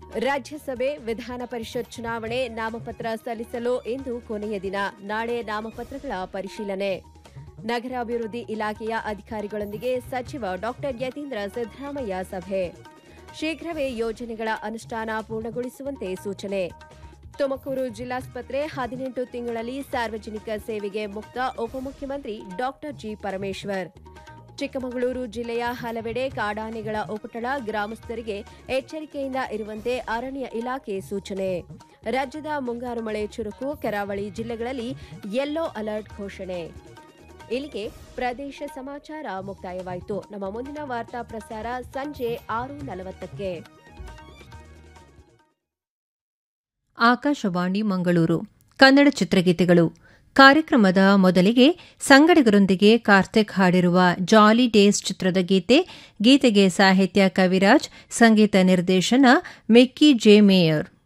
ರಾಜ್ಯಸಭೆ ವಿಧಾನ ಪರಿಷತ್ ಚುನಾವಣೆ ನಾಮಪತ್ರ ಸಲ್ಲಿಸಲು ಇಂದು ಕೊನೆಯ ದಿನ ನಾಳೆ ನಾಮಪತ್ರಗಳ ಪರಿಶೀಲನೆ ನಗರಾಭಿವೃದ್ಧಿ ಇಲಾಖೆಯ ಅಧಿಕಾರಿಗಳೊಂದಿಗೆ ಸಚಿವ ಡಾ ಯತೀಂದ್ರ ಸಿದ್ದರಾಮಯ್ಯ ಸಭೆ ಶೀಘ್ರವೇ ಯೋಜನೆಗಳ ಅನುಷ್ಠಾನ ಪೂರ್ಣಗೊಳಿಸುವಂತೆ ಸೂಚನೆ ತುಮಕೂರು ಜಿಲ್ಲಾಸ್ಪತ್ರೆ ಹದಿನೆಂಟು ತಿಂಗಳಲ್ಲಿ ಸಾರ್ವಜನಿಕ ಸೇವೆಗೆ ಮುಕ್ತ ಉಪಮುಖ್ಯಮಂತ್ರಿ ಡಾ ಜಿ ಪರಮೇಶ್ವರ್ ಚಿಕ್ಕಮಗಳೂರು ಜಿಲ್ಲೆಯ ಹಲವೆಡೆ ಕಾಡಾನೆಗಳ ಉಪಟಳ ಗ್ರಾಮಸ್ಥರಿಗೆ ಎಚ್ಚರಿಕೆಯಿಂದ ಇರುವಂತೆ ಅರಣ್ಯ ಇಲಾಖೆ ಸೂಚನೆ ರಾಜ್ಯದ ಮುಂಗಾರು ಮಳೆ ಚುರುಕು ಕರಾವಳಿ ಜಿಲ್ಲೆಗಳಲ್ಲಿ ಯೆಲ್ಲೋ ಅಲರ್ಟ್ ಘೋಷಣೆ ಇಲ್ಲಿಗೆ ಪ್ರದೇಶ ಸಮಾಚಾರ ಮುಕ್ತಾಯವಾಯಿತು ನಮ್ಮ ಮುಂದಿನ ವಾರ್ತಾ ಪ್ರಸಾರ ಸಂಜೆ ಆರು ನಲವತ್ತಕ್ಕೆ ಆಕಾಶವಾಣಿ ಮಂಗಳೂರು ಕನ್ನಡ ಚಿತ್ರಗೀತೆಗಳು ಕಾರ್ಯಕ್ರಮದ ಮೊದಲಿಗೆ ಸಂಗಡಿಗರೊಂದಿಗೆ ಕಾರ್ತಿಕ್ ಹಾಡಿರುವ ಜಾಲಿ ಡೇಸ್ ಚಿತ್ರದ ಗೀತೆ ಗೀತೆಗೆ ಸಾಹಿತ್ಯ ಕವಿರಾಜ್ ಸಂಗೀತ ನಿರ್ದೇಶನ ಮಿಕ್ಕಿ ಜೆ ಮೇಯರ್